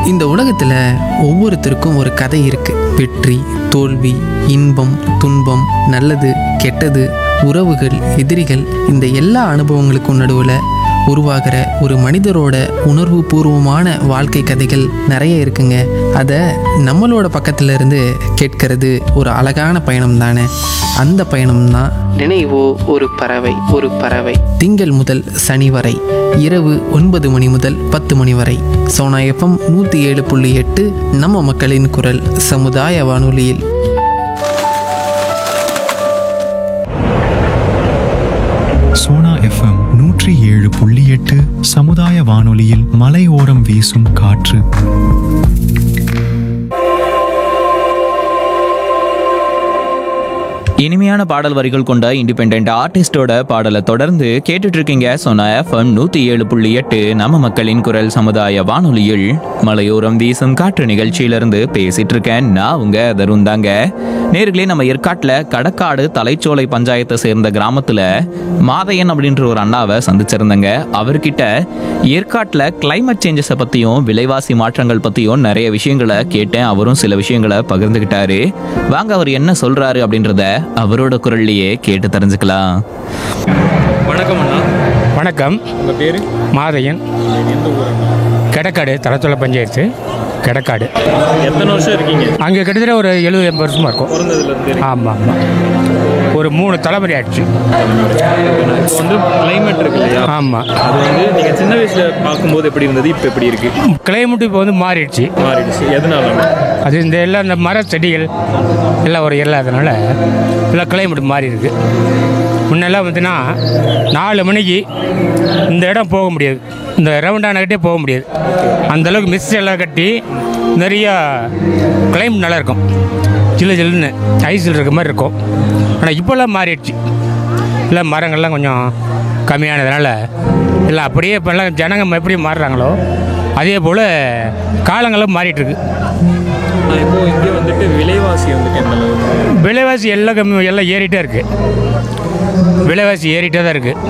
இந்த உலகத்தில் ஒவ்வொருத்தருக்கும் ஒரு கதை இருக்கு வெற்றி தோல்வி இன்பம் துன்பம் நல்லது கெட்டது உறவுகள் எதிரிகள் இந்த எல்லா அனுபவங்களுக்கும் நடுவில் உருவாகிற ஒரு மனிதரோட உணர்வு பூர்வமான வாழ்க்கை கதைகள் நிறைய இருக்குங்க அதை நம்மளோட பக்கத்துல இருந்து கேட்கறது ஒரு அழகான பயணம் தானே அந்த பயணம் தான் நினைவோ ஒரு பறவை ஒரு பறவை திங்கள் முதல் சனி வரை இரவு ஒன்பது மணி முதல் பத்து மணி வரை சோனா எஃப்எம் நூற்றி ஏழு புள்ளி எட்டு நம்ம மக்களின் குரல் சமுதாய வானொலியில் சோனா எஃப்எம் நூற்றி ஏழு புள்ளி எட்டு சமுதாய வானொலியில் மலையோரம் வீசும் காற்று இனிமையான பாடல் வரிகள் கொண்ட இண்டிபெண்ட் ஆர்டிஸ்டோட பாடலை தொடர்ந்து கேட்டுட்டு இருக்கீங்க சொன்ன எஃப்எம் நூத்தி ஏழு புள்ளி எட்டு நம்ம மக்களின் குரல் சமுதாய வானொலியில் மலையோரம் வீசும் காற்று நிகழ்ச்சியிலிருந்து பேசிட்டு இருக்கேன் நான் உங்க தருண் தாங்க நேர்களே நம்ம ஏற்காட்டுல கடக்காடு தலைச்சோலை பஞ்சாயத்தை சேர்ந்த கிராமத்துல மாதையன் அப்படின்ற ஒரு அண்ணாவை சந்திச்சிருந்தேங்க அவர்கிட்ட ஏற்காட்டுல கிளைமேட் சேஞ்சஸை பத்தியும் விலைவாசி மாற்றங்கள் பத்தியும் நிறைய விஷயங்களை கேட்டேன் அவரும் சில விஷயங்களை பகிர்ந்துகிட்டாரு வாங்க அவர் என்ன சொல்றாரு அப்படின்றத அவரோட குரல்லையே கேட்டு தெரிஞ்சுக்கலாம் வணக்கம் அண்ணா வணக்கம் உங்கள் பேர் மாதையன் எந்த ஊர் அண்ணா கெடக்காடு தலத்தொலை பஞ்சாயத்து கெடக்காடு எத்தனை வருஷம் இருக்கீங்க அங்கே கிட்டத்தட்ட ஒரு எழுபது எண்பது வருஷமாக இருக்கும் பிறந்ததுலேருந்து ஆமாம் ஆமாம் ஒரு மூணு தலைமுறை ஆயிடுச்சு இப்போ வந்து கிளைமேட் இருக்கு இல்லையா ஆமாம் அது வந்து நீங்கள் சின்ன வயசில் பார்க்கும்போது எப்படி இருந்தது இப்போ எப்படி இருக்கு கிளைமேட் இப்போ வந்து மாறிடுச்சு மாறிடுச்சு எதனால அது இந்த எல்லாம் இந்த மர செடிகள் எல்லாம் ஒரு இல்லாதனால எல்லாம் கிளைமேட் மாறி இருக்கு முன்னெல்லாம் பார்த்தீங்கன்னா நாலு மணிக்கு இந்த இடம் போக முடியாது இந்த ரவுண்டானக்கிட்டே போக முடியாது அந்த அளவுக்கு மிஸ் எல்லாம் கட்டி நிறையா கிளைமேட் நல்லா இருக்கும் சில்லு சில்லுன்னு ஐஸில் இருக்க மாதிரி இருக்கும் ஆனால் இப்போல்லாம் மாறிடுச்சு இல்லை மரங்கள்லாம் கொஞ்சம் கம்மியானதுனால எல்லாம் அப்படியே இப்போல்லாம் ஜனங்க எப்படி மாறுறாங்களோ அதே போல் காலங்களும் மாறிட்டு இருக்கு இப்போ இங்கே வந்துட்டு விலைவாசி வந்துட்டு எந்த அளவுக்கு விலைவாசி எல்லாம் கம்மி எல்லாம் ஏறிட்டே இருக்கு விலைவாசி ஏறிட்டே தான் இருக்கு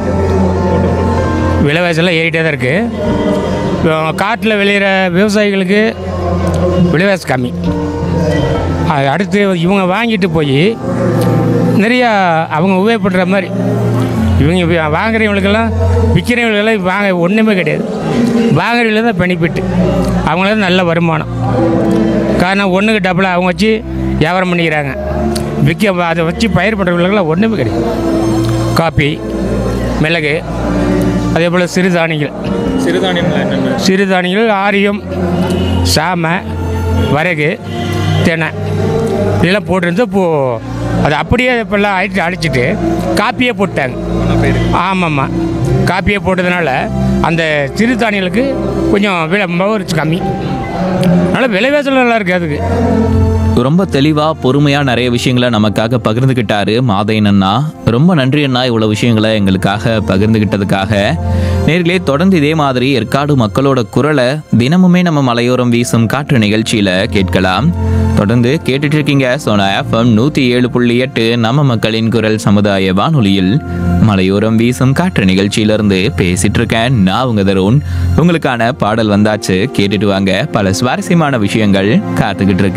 விலைவாசி எல்லாம் ஏறிட்டே தான் இருக்கு இப்போ காட்டில் விளையிற விவசாயிகளுக்கு விலைவாசி கம்மி அது அடுத்து இவங்க வாங்கிட்டு போய் நிறையா அவங்க உபயோகப்படுற மாதிரி இவங்க வி- வாங்குறவங்களுக்கெல்லாம் விற்கிறவங்களுக்கெல்லாம் வாங்க ஒன்றுமே கிடையாது வாங்குறவங்களுக்கு தான் பெனிஃபிட் அவங்களுக்கு நல்ல வருமானம் காரணம் ஒன்றுக்கு டபுளாக அவங்க வச்சு வியாபாரம் பண்ணிக்கிறாங்க விற்க அதை வச்சு பயிர் பண்ணுறவங்களுக்கெல்லாம் ஒன்றுமே கிடையாது காப்பி மிளகு அதே போல் சிறுதானியங்கள் சிறுதானியங்கள் என்னென்ன சிறுதானியங்கள் ஆரியம் சாமை வரகு தெனை இதெல்லாம் போட்டிருந்து இப்போது அது அப்படியே இப்போல்லாம் அழிச்சு அழிச்சிட்டு காப்பியே போட்டாங்க பேர் ஆமாம்மா காப்பியே போட்டதுனால அந்த சிறுதானியங்களுக்கு கொஞ்சம் விலை மகரிச்சு கம்மி அதனால் விலைவாசல் நல்லா இருக்குது அதுக்கு ரொம்ப தெளிவா பொறுமையா நிறைய விஷயங்களை நமக்காக பகிர்ந்துகிட்டாரு மாதையன் அண்ணா ரொம்ப நன்றி அண்ணா இவ்வளவு விஷயங்களை எங்களுக்காக பகிர்ந்துகிட்டதுக்காக நேர்களே தொடர்ந்து இதே மாதிரி ஏற்காடு மக்களோட குரலை தினமுமே நம்ம மலையோரம் வீசும் காற்று நிகழ்ச்சியில கேட்கலாம் தொடர்ந்து கேட்டுட்டு இருக்கீங்க சோனா எஃப்எம் நூத்தி ஏழு புள்ளி எட்டு நம்ம மக்களின் குரல் சமுதாய வானொலியில் மலையோரம் வீசும் காற்று நிகழ்ச்சியிலிருந்து பேசிட்டு இருக்கேன் நான் உங்க தருண் உங்களுக்கான பாடல் வந்தாச்சு கேட்டுட்டு வாங்க பல சுவாரஸ்யமான விஷயங்கள் காத்துக்கிட்டு இருக்கு